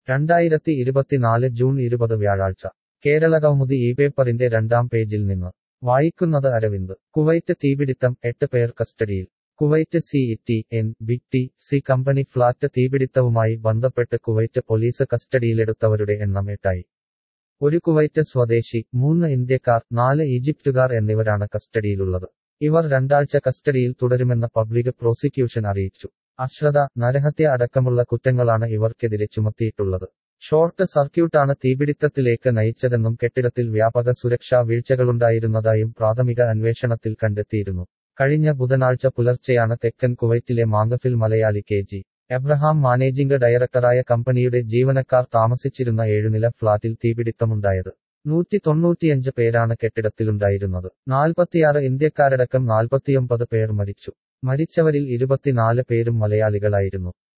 രണ്ടായിരത്തി ഇരുപത്തിനാല് ജൂൺ ഇരുപത് വ്യാഴാഴ്ച കേരള കൗമുദി ഈ പേപ്പറിന്റെ രണ്ടാം പേജിൽ നിന്ന് വായിക്കുന്നത് അരവിന്ദ് കുവൈറ്റ് തീപിടിത്തം എട്ട് പേർ കസ്റ്റഡിയിൽ Kuwait C T N B T C company flat തീപിടിത്തവുമായി ബന്ധപ്പെട്ട് കുവൈറ്റ് പോലീസ് കസ്റ്റഡിയിലെടുത്തവരുടെ എണ്ണം എട്ടായി ഒരു കുവൈറ്റ് സ്വദേശി മൂന്ന് ഇന്ത്യക്കാർ നാല് ഈജിപ്തുകാർ എന്നിവരാണ് കസ്റ്റഡിയിലുള്ളത് ഇവർ രണ്ടാഴ്ച കസ്റ്റഡിയിൽ തുടരുമെന്ന് പബ്ലിക് പ്രോസിക്യൂഷൻ അറിയിച്ചു അശ്രദ്ധ നരഹത്യ അടക്കമുള്ള കുറ്റങ്ങളാണ് ഇവർക്കെതിരെ ചുമത്തിയിട്ടുള്ളത് ഷോർട്ട് സർക്യൂട്ടാണ് തീപിടിത്തത്തിലേക്ക് നയിച്ചതെന്നും കെട്ടിടത്തിൽ വ്യാപക സുരക്ഷാ വീഴ്ചകളുണ്ടായിരുന്നതായും പ്രാഥമിക അന്വേഷണത്തിൽ കണ്ടെത്തിയിരുന്നു കഴിഞ്ഞ ബുധനാഴ്ച പുലർച്ചെയാണ് തെക്കൻ കുവൈറ്റിലെ മാങ്കഫിൽ Malayali K G Abraham managing ഡയറക്ടറായ കമ്പനിയുടെ ജീവനക്കാർ താമസിച്ചിരുന്ന ഏഴുനില ഫ്ളാറ്റിൽ തീപിടിത്തമുണ്ടായത് നൂറ്റി തൊണ്ണൂറ്റിയഞ്ച് പേരാണ് കെട്ടിടത്തിലുണ്ടായിരുന്നത് നാൽപ്പത്തിയാറ് ഇന്ത്യക്കാരടക്കം നാൽപ്പത്തിയൊമ്പത് പേർ മരിച്ചു മരിച്ചവരിൽ ഇരുപത്തിനാല് പേരും മലയാളികളായിരുന്നു